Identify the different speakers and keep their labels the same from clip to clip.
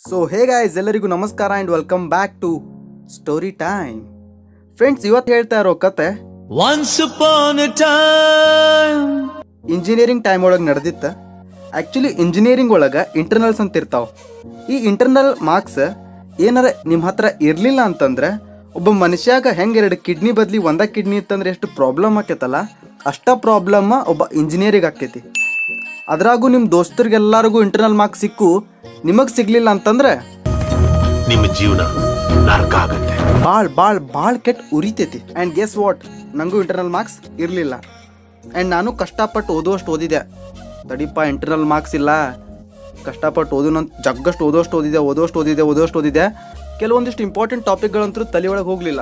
Speaker 1: So hey guys ಎಲ್ಲರಿಗೂ ನಮಸ್ಕಾರ and welcome back to story time friends ಇವತ್ತು ಹೇಳ್ತಾ ಇರೋ ಕತೆ
Speaker 2: Once upon a time.
Speaker 1: Engineering time ಒಳಗೆ ನಡೆದಿತ್ತ ಆ್ಯಕ್ಚುಲಿ ಇಂಜಿನಿಯರಿಂಗ್ ಒಳಗೆ ಇಂಟರ್ನಲ್ಸ್ ಅಂತ ಇರ್ತಾವೆ ಈ ಇಂಟರ್ನಲ್ ಮಾರ್ಕ್ಸ್ ಏನಾರ ನಿಮ್ಮ ಹತ್ರ ಇರಲಿಲ್ಲ ಅಂತಂದ್ರೆ ಒಬ್ಬ ಮನುಷ್ಯಾಗ ಹೆಂಗೆ ಎರಡು ಕಿಡ್ನಿ ಬದಲಿ ಒಂದ ಕಿಡ್ನಿ ಇತ್ತಂದ್ರೆ ಎಷ್ಟು ಪ್ರಾಬ್ಲಮ್ ಆಕೈತಲ್ಲ ಅಷ್ಟ ಪ್ರಾಬ್ಲಮ್ ಒಬ್ಬ ಇಂಜಿನಿಯರಿಗೆ ಆಕೈತಿ ಅದ್ರಾಗೂ ನಿಮ್ಮ ದೋಸ್ತರಿಗೆಲ್ಲರಿಗೂ ಇಂಟರ್ನಲ್ ಮಾರ್ಕ್ಸ್ ಸಿಕ್ಕು ನಿಮಗೆ ಸಿಗ್ಲಿಲ್ಲ ಅಂತಂದ್ರೆ
Speaker 3: ನಿಮ್ಮ ಜೀವನ ನರಕ ಆಗತ್ತೆ
Speaker 1: ಭಾಳ ಭಾಳ ಭಾಳ ಕೆಟ್ಟ ಉರಿತೈತಿ ಆ್ಯಂಡ್ ಗೆಸ್ ವಾಟ್ ನನಗೂ ಇಂಟರ್ನಲ್ ಮಾರ್ಕ್ಸ್ ಇರಲಿಲ್ಲ ಆ್ಯಂಡ್ ನಾನು ಕಷ್ಟಪಟ್ಟು ಓದುವಷ್ಟು ಓದಿದೆ ತಡಿಪ ಇಂಟರ್ನಲ್ ಮಾರ್ಕ್ಸ್ ಇಲ್ಲ ಕಷ್ಟಪಟ್ಟು ಓದೋನಂತ ಜಗ್ಗಷ್ಟು ಓದೋಷ್ಟು ಓದಿದೆ ಓದೋಷ್ಟು ಓದಿದೆ ಓದೋಷ್ಟು ಓದಿದೆ ಕೆಲವೊಂದಿಷ್ಟು ಇಂಪಾರ್ಟೆಂಟ್ ಟಾಪಿಕ್ಗಳಂತೂ ತಲೆ ಒಳಗೆ ಹೋಗಲಿಲ್ಲ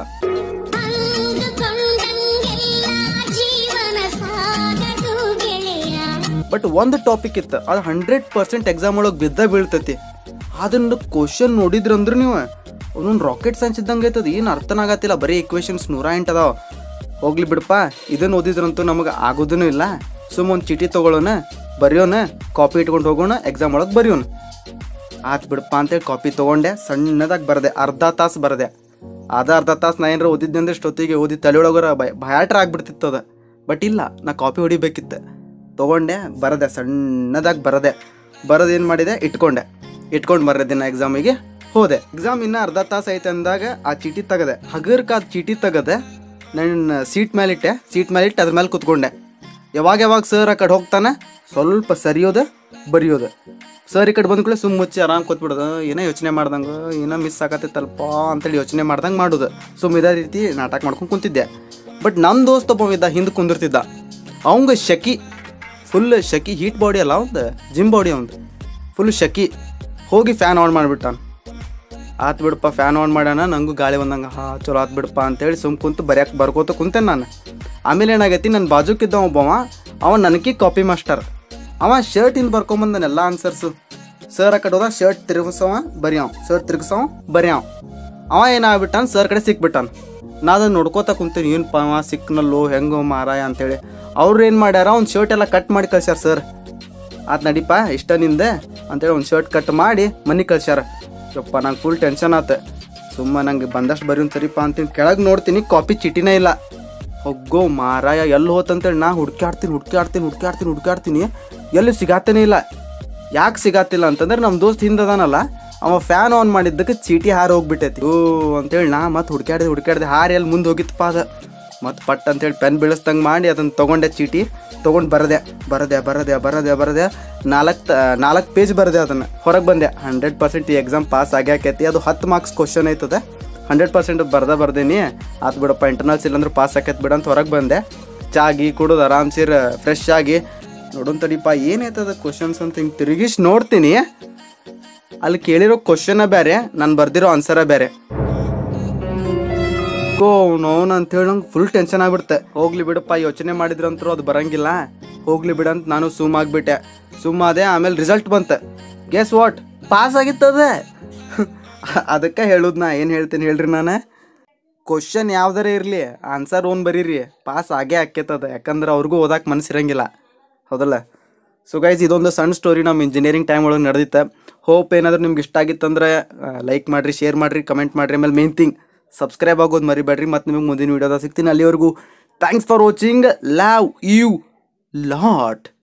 Speaker 4: ಅಂದುಕೊಂಡಂಗೆಲ್ಲ ಜೀವನ ಸಾಗದು ಗೆಳೆಯ
Speaker 1: ಬಟ್ ಒಂದು ಟಾಪಿಕ್ ಇತ್ತು ಅದು ಹಂಡ್ರೆಡ್ ಪರ್ಸೆಂಟ್ ಎಕ್ಸಾಮ್ ಒಳಗೆ ಬಿದ್ದ ಬೀಳ್ತೈತಿ ಅದನ್ನ ಕ್ವಶನ್ ನೋಡಿದ್ರಂದ್ರೆ ನೀವು ಅವನೊಂದು ರಾಕೆಟ್ ಸೈನ್ಸ್ ಇದ್ದಂಗೆ ಐತದ ಏನು ಅರ್ಥನಾಗತ್ತಿಲ್ಲ ಬರೀ ಇಕ್ವೇಶನ್ಸ್ ನೂರ ಎಂಟು ಅದಾವ ಹೋಗ್ಲಿ ಬಿಡಪ್ಪ ಇದನ್ನು ಓದಿದ್ರಂತೂ ನಮಗೆ ಆಗೋದೂ ಇಲ್ಲ ಸುಮ್ಮ ಒಂದು ಚೀಟಿ ತೊಗೊಳ್ಳೋಣ ಬರೆಯೋಣ ಕಾಪಿ ಇಟ್ಕೊಂಡು ಹೋಗೋಣ ಎಕ್ಸಾಮ್ ಒಳಗೆ ಬರೆಯೋಣ ಆತ್ ಬಿಡಪ್ಪ ಅಂತೇಳಿ ಕಾಪಿ ತೊಗೊಂಡೆ ಸಣ್ಣದಾಗಿ ಬರದೆ ಅರ್ಧ ತಾಸು ಬರದೆ ಅದ ಅರ್ಧ ತಾಸು ನಾ ಏನಾರ ಓದಿದ್ದೆ ಅಂದ್ರೆ ಇಷ್ಟೊತ್ತಿಗೆ ಓದಿ ತಲೆಯೊಳಗರ ಭಯ ಭಯಾಟ್ರ ಆಗ್ಬಿಡ್ತಿತ್ತು ಅದು ಬಟ್ ಇಲ್ಲ ನಾ ಕಾಪಿ ಹೊಡಿಬೇಕಿತ್ತು ತೊಗೊಂಡೆ ಬರದೆ ಸಣ್ಣದಾಗಿ ಬರದೆ ಬರೋದು ಏನು ಮಾಡಿದೆ ಇಟ್ಕೊಂಡೆ ಇಟ್ಕೊಂಡು ಬರೋ ದಿನ ಎಕ್ಸಾಮಿಗೆ ಹೋದೆ ಎಕ್ಸಾಮ್ ಇನ್ನೂ ಅರ್ಧ ತಾಸು ಐತೆ ಅಂದಾಗ ಆ ಚೀಟಿ ತೆಗದೆ ಹಗರ್ಕ ಆ ಚೀಟಿ ತೆಗದೆ ನನ್ನ ಸೀಟ್ ಮೇಲಿಟ್ಟೆ ಸೀಟ್ ಮೇಲಿಟ್ಟು ಅದ್ರ ಮೇಲೆ ಕುತ್ಕೊಂಡೆ ಯಾವಾಗ ಯಾವಾಗ ಸರ್ ಆ ಕಡೆ ಹೋಗ್ತಾನೆ ಸ್ವಲ್ಪ ಸರಿಯೋದು ಬರೆಯೋದು ಸರ್ ಈ ಕಡೆ ಬಂದ ಕೂಡ ಸುಮ್ಮ ಮುಚ್ಚಿ ಆರಾಮ್ ಕೂತ್ಬಿಡೋದು ಏನೋ ಯೋಚನೆ ಮಾಡ್ದಂಗೆ ಏನೋ ಮಿಸ್ ಆಗತ್ತೈತಲ್ಪ ಅಂತೇಳಿ ಯೋಚನೆ ಮಾಡ್ದಂಗೆ ಮಾಡೋದು ಸುಮ್ಮ ಇದೇ ರೀತಿ ನಾಟಕ ಮಾಡ್ಕೊಂಡು ಕುಂತಿದ್ದೆ ಬಟ್ ನಮ್ಮ ದೋಸ್ತ ಒಬ್ಬ ಇದ್ದ ಹಿಂದೆ ಕುಂದಿರ್ತಿದ್ದ ಅವಂಗ ಶಕಿ ಫುಲ್ ಶಕಿ ಹೀಟ್ ಬಾಡಿ ಅಲ್ಲ ಅವಂದು ಜಿಮ್ ಬಾಡಿ ಅವಂದು ಫುಲ್ ಶಕಿ ಹೋಗಿ ಫ್ಯಾನ್ ಆನ್ ಮಾಡಿಬಿಟ್ಟಾನ ಆತ್ ಬಿಡಪ್ಪ ಫ್ಯಾನ್ ಆನ್ ಮಾಡ್ಯಾನ ನಂಗೂ ಗಾಳಿ ಬಂದಂಗೆ ಹಾ ಚಲೋ ಆತ್ ಬಿಡಪ್ಪ ಅಂತೇಳಿ ಸುಮ್ ಕುಂತು ಬರ್ಯಾಕೆ ಬರ್ಕೋತ ಕುಂತೇನೆ ನಾನು ಆಮೇಲೆ ಏನಾಗೈತಿ ನನ್ನ ಬಾಜುಕಿದ್ದ ಒಬ್ಬವ ಅವ ನನಗೆ ಕಾಪಿ ಮಾಸ್ಟರ್ ಅವ ಶರ್ಟ್ ಇಂದ ಬರ್ಕೊಂಬಂದನ ಎಲ್ಲ ಆನ್ಸರ್ಸು ಸರ್ ಆ ಕಡೆ ಹೋದ ಶರ್ಟ್ ತಿರುಗಿಸವ ಬರಿಯಾವ್ ಶರ್ಟ್ ತಿರುಗಿಸವ ಬರಿಯಾವ್ ಅವ ಏನಾಗ್ಬಿಟ್ಟಾನ ಸರ್ ಕಡೆ ಸಿಕ್ಬಿಟ್ಟಾನ ನಾ ಅದನ್ನ ನೋಡ್ಕೋತ ಕುಂತೀನಿ ಏನಪ್ಪ ಅವ ಸಿಕ್ನಲ್ಲೋ ಹೆಂಗೋ ಮಾರಾಯ ಅಂತೇಳಿ ಅವ್ರು ಏನು ಮಾಡ್ಯಾರ ಅವ್ನ ಶರ್ಟ್ ಎಲ್ಲ ಕಟ್ ಮಾಡಿ ಕಳ್ಸ್ಯಾರ ಸರ್ ಆತ್ ನಡಿಪ ಇಷ್ಟ ನಿಂದೆ ಅಂತೇಳಿ ಒಂದು ಶರ್ಟ್ ಕಟ್ ಮಾಡಿ ಮನೆಗೆ ಕಳ್ಸ್ಯಾರ ಯಪ್ಪ ನಂಗೆ ಫುಲ್ ಟೆನ್ಷನ್ ಆತ ಸುಮ್ಮ ನಂಗೆ ಬಂದಷ್ಟು ಬರೀ ಸರಿಪ ಅಂತೀನಿ ಕೆಳಗೆ ನೋಡ್ತೀನಿ ಕಾಪಿ ಚೀಟಿನೇ ಇಲ್ಲ ಹೋಗೋ ಮಾರಾಯ ಎಲ್ಲಿ ಹೋತಂತೇಳಿ ನಾ ಹುಡ್ಕ್ಯಾಡ್ತೀನಿ ಹುಡ್ಕ್ಯಾಡ್ತೀನಿ ಹುಡ್ಕ್ಯಾಡ್ತೀನಿ ಹುಡ್ಕ್ಯಾಡ್ತೀನಿ ಎಲ್ಲಿ ಸಿಗಾತೇನೆ ಇಲ್ಲ ಯಾಕೆ ಸಿಗಾತಿಲ್ಲ ಅಂತಂದ್ರೆ ನಮ್ಮ ದೋಸ್ತ್ ಹಿಂದದಾನಲ್ಲ ಅವ ಫ್ಯಾನ್ ಆನ್ ಮಾಡಿದ್ದಕ್ಕೆ ಚೀಟಿ ಹಾರಿ ಹೋಗ್ಬಿಟ್ಟೈತಿ ಓ ಅಂತೇಳಿ ನಾ ಮತ್ತೆ ಹುಡ್ಕ್ಯಾಡ್ದೆ ಹುಡ್ಕ್ಯಾಡ್ದೆ ಹಾರಿ ಎಲ್ಲಿ ಮುಂದೆ ಹೋಗಿತ್ತಪ್ಪ ಅದ ಮತ್ತು ಪಟ್ ಅಂತೇಳಿ ಪೆನ್ ಬೀಳಿಸ್ದಂಗೆ ಮಾಡಿ ಅದನ್ನು ತೊಗೊಂಡೆ ಚೀಟಿ ತೊಗೊಂಡು ಬರದೆ ಬರದೆ ಬರದೆ ಬರದೆ ಬರದೆ ನಾಲ್ಕು ನಾಲ್ಕು ಪೇಜ್ ಬರದೆ ಅದನ್ನು ಹೊರಗೆ ಬಂದೆ ಹಂಡ್ರೆಡ್ ಪರ್ಸೆಂಟ್ ಈ ಎಕ್ಸಾಮ್ ಪಾಸ್ ಆಗ್ಯಾಕೈತಿ ಅದು ಹತ್ತು ಮಾರ್ಕ್ಸ್ ಕ್ವಶನ್ ಐತದೆ ಹಂಡ್ರೆಡ್ ಪರ್ಸೆಂಟ್ ಬರ್ದ ಬರ್ದೇನಿ ಆತ್ ಬಿಡಪ್ಪ ಇಂಟರ್ನಲ್ಸ್ ಇಲ್ಲಾಂದ್ರೆ ಪಾಸ್ ಆಕೈತೆ ಬಿಡ ಅಂತ ಹೊರಗೆ ಬಂದೆ ಚಾ ಗಿ ಕುಡಿದು ಆರಾಮ್ಸಿರ್ ಫ್ರೆಶ್ ಆಗಿ ನೋಡೋನ್ ತಡಿಪ ಏನೈತದ ಕ್ವಶನ್ಸ್ ಅಂತ ಹಿಂಗೆ ತಿರುಗಿಸಿ ನೋಡ್ತೀನಿ ಅಲ್ಲಿ ಕೇಳಿರೋ ಕ್ವಶನ ಬೇರೆ ನಾನು ಬರ್ದಿರೋ ಆನ್ಸರ ಬೇರೆ ಕೋ ನೋನ್ ಅಂತೇಳಿ ನಂಗೆ ಫುಲ್ ಟೆನ್ಷನ್ ಆಗ್ಬಿಡುತ್ತೆ ಹೋಗ್ಲಿ ಬಿಡಪ್ಪ ಯೋಚನೆ ಮಾಡಿದ್ರಂತರೂ ಅದು ಬರಂಗಿಲ್ಲ ಹೋಗ್ಲಿ ಬಿಡಂತ ನಾನು ಸುಮ್ ಆಗ್ಬಿಟ್ಟೆ ಸುಮ್ಮ ಅದೇ ಆಮೇಲೆ ರಿಸಲ್ಟ್ ಬಂತೆ ಗೆಸ್ ವಾಟ್ ಪಾಸ್ ಆಗಿತ್ತದ ಅದಕ್ಕೆ ಹೇಳುದು ನಾ ಏನು ಹೇಳ್ತೀನಿ ಹೇಳ್ರಿ ನಾನು ಕ್ವಶನ್ ಯಾವ್ದಾರ ಇರಲಿ ಆನ್ಸರ್ ಓನ್ ಬರೀರಿ ಪಾಸ್ ಆಗೇ ಆಕ್ಕೇತದ ಯಾಕಂದ್ರೆ ಅವ್ರಿಗೂ ಓದಕ್ಕೆ ಮನಸ್ಸಿರಂಗಿಲ್ಲ ಹೌದಲ್ಲ ಸೊ ಗೈಸ್ ಇದೊಂದು ಸಣ್ಣ ಸ್ಟೋರಿ ನಮ್ಮ ಇಂಜಿನಿಯರಿಂಗ್ ಟೈಮ್ ಒಳಗೆ ನಡೆದಿತ್ತು ಹೋಪ್ ಏನಾದರೂ ನಿಮ್ಗೆ ಇಷ್ಟ ಆಗಿತ್ತಂದ್ರೆ ಲೈಕ್ ಮಾಡಿರಿ ಶೇರ್ ಮಾಡಿರಿ ಕಮೆಂಟ್ ಮಾಡಿರಿ ಆಮೇಲೆ ಮೇನ್ ಥಿಂಗ್ ಸಬ್ಸ್ಕ್ರೈಬ್ ಆಗೋದು ಮರಿಬೇಡ್ರಿ ಮತ್ತು ನಿಮಗೆ ಮುಂದಿನ ವೀಡಿಯೋದಾಗ ಸಿಗ್ತೀನಿ ಅಲ್ಲಿವರೆಗೂ thanks for watching love you lot